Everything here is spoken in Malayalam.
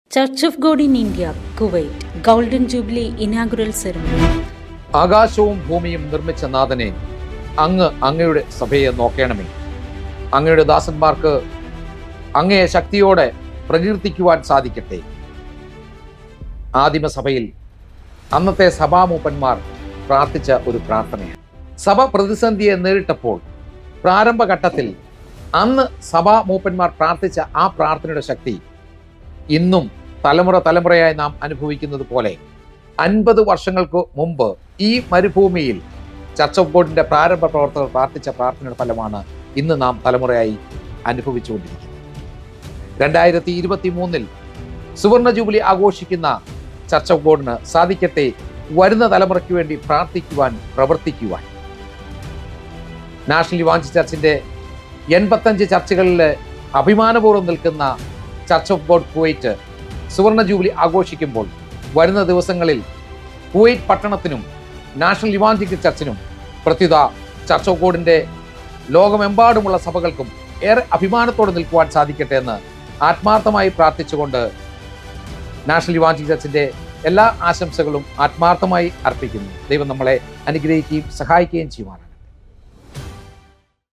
church of God in India Kuwait golden jubilee inaugural ceremony ആകാശവും ഭൂമിയും നിർമ്മിച്ച നാഥനെ അങ്ങ് അങ്ങയുടെ സഭയെ നോക്കണമേ അങ്ങയുടെ ദാസന്മാർക്ക് അങ്ങയെ ശക്തിയോടെ പ്രകീർത്തിക്കുവാൻ സാധിക്കട്ടെ ആദിമസഭയിൽ അന്നത്തെ സഭാമൂപ്പന്മാർ പ്രാർത്ഥിച്ച ഒരു പ്രാർത്ഥനയാണ് സഭ പ്രതിസന്ധിയെ നേരിട്ടപ്പോൾ പ്രാരംഭഘട്ടത്തിൽ അന്ന് സഭാ മൂപ്പന്മാർ പ്രാർത്ഥിച്ച ആ പ്രാർത്ഥനയുടെ ശക്തി ഇന്നും തലമുറ തലമുറയായി നാം അനുഭവിക്കുന്നത് പോലെ അൻപത് വർഷങ്ങൾക്ക് മുമ്പ് ഈ മരുഭൂമിയിൽ ചർച്ച് ഓഫ് ഗോഡിന്റെ പ്രാരംഭ പ്രവർത്തകർ പ്രാർത്ഥിച്ച പ്രാർത്ഥനയുടെ ഫലമാണ് ഇന്ന് നാം തലമുറയായി അനുഭവിച്ചുകൊണ്ടിരിക്കുന്നത് രണ്ടായിരത്തി ഇരുപത്തി മൂന്നിൽ സുവർണ ജൂബിലി ആഘോഷിക്കുന്ന ചർച്ച് ഓഫ് ഗോഡിന് സാധിക്കട്ടെ വരുന്ന തലമുറയ്ക്ക് വേണ്ടി പ്രാർത്ഥിക്കുവാൻ പ്രവർത്തിക്കുവാൻ നാഷണൽ ഇവാഞ്ചി ചർച്ചിന്റെ എൺപത്തഞ്ച് ചർച്ചുകളിൽ അഭിമാനപൂർവ്വം നിൽക്കുന്ന ചർച്ച് ഓഫ് ഗോഡ് കുവൈറ്റ് സുവർണ ജൂബിലി ആഘോഷിക്കുമ്പോൾ വരുന്ന ദിവസങ്ങളിൽ കുവൈറ്റ് പട്ടണത്തിനും നാഷണൽ ഇവാഞ്ചിക്കൽ ചർച്ചിനും പ്രത്യുത ചർച്ച് ഓഫ് ഗോഡിന്റെ ലോകമെമ്പാടുമുള്ള സഭകൾക്കും ഏറെ അഭിമാനത്തോടെ നിൽക്കുവാൻ സാധിക്കട്ടെ എന്ന് ആത്മാർത്ഥമായി പ്രാർത്ഥിച്ചുകൊണ്ട് നാഷണൽ ഇവാഞ്ചി ചർച്ചിന്റെ എല്ലാ ആശംസകളും ആത്മാർത്ഥമായി അർപ്പിക്കുന്നു ദൈവം നമ്മളെ അനുഗ്രഹിക്കുകയും സഹായിക്കുകയും ചെയ്യുവാനാണ്